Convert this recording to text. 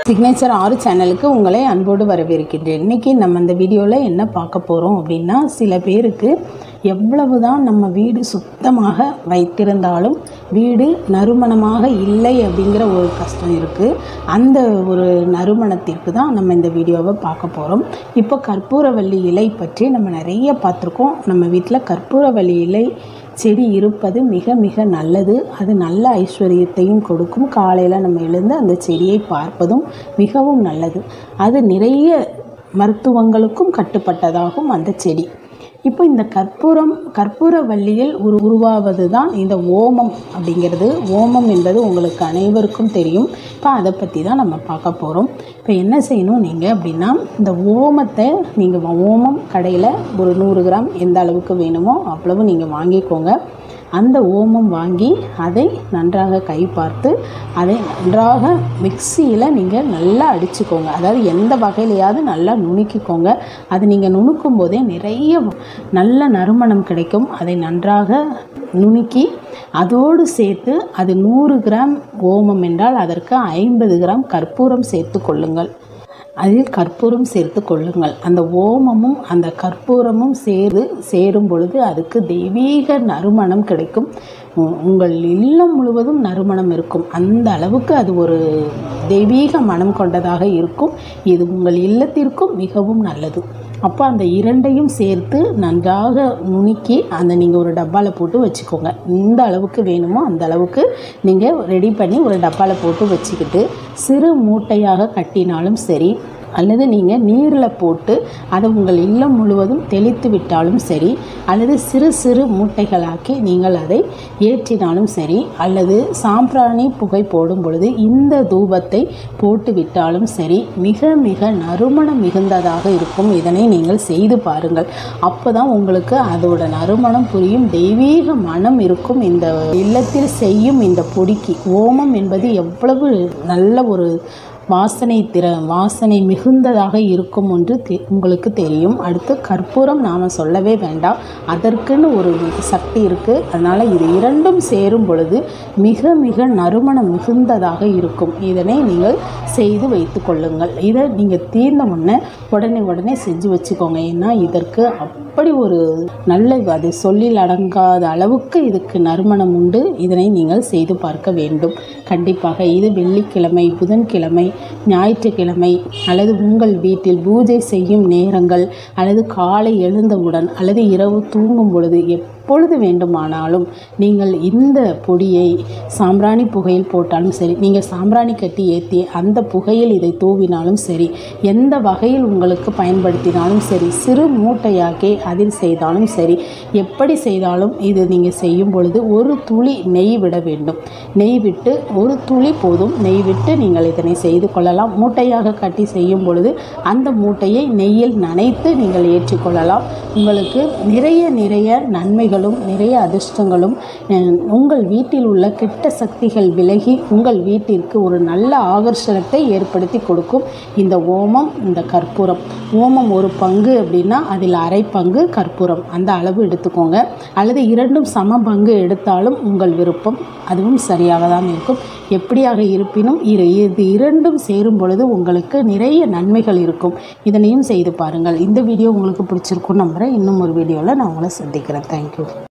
signature ஆறு சேனலுக்கு உங்களை அன்போடு வரவேற்கின்றேன் இன்றைக்கி நம்ம இந்த வீடியோவில் என்ன பார்க்க போகிறோம் அப்படின்னா சில பேருக்கு எவ்வளவு தான் நம்ம வீடு சுத்தமாக வைத்திருந்தாலும் வீடு நறுமணமாக இல்லை அப்படிங்கிற ஒரு கஷ்டம் இருக்குது அந்த ஒரு நறுமணத்திற்கு தான் நம்ம இந்த வீடியோவை பார்க்க போகிறோம் இப்போ கற்பூரவள்ளி இலை பற்றி நம்ம நிறைய பார்த்துருக்கோம் நம்ம வீட்டில் கற்பூரவள்ளி இலை செடி இருப்பது மிக மிக நல்லது அது நல்ல ஐஸ்வர்யத்தையும் கொடுக்கும் காலையில் நம்ம எழுந்து அந்த செடியை பார்ப்பதும் மிகவும் நல்லது அது நிறைய மருத்துவங்களுக்கும் கட்டுப்பட்டதாகும் அந்த செடி இப்போ இந்த கற்பூரம் கற்பூரவள்ளியில் உரு உருவாவது தான் இந்த ஓமம் அப்படிங்கிறது ஓமம் என்பது உங்களுக்கு அனைவருக்கும் தெரியும் இப்போ அதை பற்றி தான் நம்ம பார்க்க போகிறோம் இப்போ என்ன செய்யணும் நீங்கள் அப்படின்னா இந்த ஓமத்தை நீங்கள் ஓமம் கடையில் ஒரு நூறு கிராம் எந்த அளவுக்கு வேணுமோ அவ்வளவு நீங்கள் வாங்கிக்கோங்க அந்த ஓமம் வாங்கி அதை நன்றாக கை பார்த்து அதை நன்றாக மிக்சியில் நீங்கள் நல்லா அடிச்சுக்கோங்க அதாவது எந்த வகையிலையாவது நல்லா நுணுக்கிக்கோங்க அது நீங்கள் நுணுக்கும் போதே நிறைய நல்ல நறுமணம் கிடைக்கும் அதை நன்றாக நுணுக்கி அதோடு சேர்த்து அது நூறு கிராம் ஓமம் என்றால் அதற்கு ஐம்பது கிராம் கற்பூரம் சேர்த்து கொள்ளுங்கள் அதில் கற்பூரம் சேர்த்து கொள்ளுங்கள் அந்த ஓமமும் அந்த கற்பூரமும் சேரு சேரும் பொழுது அதுக்கு தெய்வீக நறுமணம் கிடைக்கும் உ- உங்கள் இல்லம் முழுவதும் நறுமணம் இருக்கும் அந்த அளவுக்கு அது ஒரு தெய்வீக மனம் கொண்டதாக இருக்கும் இது உங்கள் இல்லத்திற்கும் மிகவும் நல்லது அப்போ அந்த இரண்டையும் சேர்த்து நன்றாக நுணுக்கி அந்த நீங்கள் ஒரு டப்பாவில் போட்டு வச்சுக்கோங்க இந்த அளவுக்கு வேணுமோ அந்த அளவுக்கு நீங்கள் ரெடி பண்ணி ஒரு டப்பாவில் போட்டு வச்சுக்கிட்டு சிறு மூட்டையாக கட்டினாலும் சரி அல்லது நீங்கள் நீரில் போட்டு அதை உங்கள் இல்லம் முழுவதும் தெளித்து விட்டாலும் சரி அல்லது சிறு சிறு மூட்டைகளாக்கி நீங்கள் அதை ஏற்றினாலும் சரி அல்லது சாம்பிராணி புகை போடும் பொழுது இந்த தூபத்தை போட்டு விட்டாலும் சரி மிக மிக நறுமணம் மிகுந்ததாக இருக்கும் இதனை நீங்கள் செய்து பாருங்கள் அப்போ தான் உங்களுக்கு அதோட நறுமணம் புரியும் தெய்வீக மனம் இருக்கும் இந்த இல்லத்தில் செய்யும் இந்த பொடிக்கு ஓமம் என்பது எவ்வளவு நல்ல ஒரு வாசனை திற வாசனை மிகுந்ததாக இருக்கும் என்று தெ உங்களுக்கு தெரியும் அடுத்து கற்பூரம் நாம் சொல்லவே வேண்டாம் அதற்குன்னு ஒரு சக்தி இருக்குது அதனால் இது இரண்டும் சேரும் பொழுது மிக மிக நறுமணம் மிகுந்ததாக இருக்கும் இதனை நீங்கள் செய்து வைத்து கொள்ளுங்கள் இதை நீங்கள் தீர்ந்த உடனே உடனே உடனே செஞ்சு வச்சுக்கோங்க ஏன்னா இதற்கு அப்படி ஒரு நல்ல அது சொல்லில் அடங்காத அளவுக்கு இதுக்கு நறுமணம் உண்டு இதனை நீங்கள் செய்து பார்க்க வேண்டும் கண்டிப்பாக இது வெள்ளிக்கிழமை புதன்கிழமை ஞாயிற்றுக்கிழமை அல்லது உங்கள் வீட்டில் பூஜை செய்யும் நேரங்கள் அல்லது காலை எழுந்தவுடன் அல்லது இரவு தூங்கும் பொழுது எப்பொழுது வேண்டுமானாலும் நீங்கள் இந்த பொடியை சாம்பிராணி புகையில் போட்டாலும் சரி நீங்கள் சாம்பிராணி கட்டி ஏற்றி அந்த புகையில் இதை தூவினாலும் சரி எந்த வகையில் உங்களுக்கு பயன்படுத்தினாலும் சரி சிறு மூட்டையாக்கி அதில் செய்தாலும் சரி எப்படி செய்தாலும் இது நீங்கள் செய்யும் பொழுது ஒரு துளி நெய் விட வேண்டும் நெய் விட்டு ஒரு துளி போதும் நெய் விட்டு நீங்கள் இதனை செய்து கொள்ளலாம் மூட்டையாக கட்டி செய்யும் பொழுது அந்த மூட்டையை நெய்யில் நனைத்து நீங்கள் ஏற்றிக்கொள்ளலாம் உங்களுக்கு நிறைய நிறைய நன்மைகளும் நிறைய அதிர்ஷ்டங்களும் அஹ், உங்கள் வீட்டில் உள்ள கெட்ட சக்திகள் விலகி உங்கள் வீட்டிற்கு ஒரு நல்ல ஆகர்ஷணத்தை ஏற்படுத்தி கொடுக்கும் இந்த ஓமம் இந்த கற்பூரம் ஓமம் ஒரு பங்கு அப்படின்னா அதில் அரை பங்கு கற்பூரம் அந்த அளவு எடுத்துக்கோங்க அல்லது இரண்டும் சம பங்கு எடுத்தாலும் உங்கள் விருப்பம் அதுவும் சரியாக தான் இருக்கும் எப்படியாக இருப்பினும் இரு இது இரண்டும் சேரும் பொழுது உங்களுக்கு நிறைய நன்மைகள் இருக்கும் இதனையும் செய்து பாருங்கள் இந்த வீடியோ உங்களுக்கு பிடிச்சிருக்கும் நம்புகிறேன் இன்னும் ஒரு வீடியோவில் நான் உங்களை சந்திக்கிறேன் தேங்க்யூ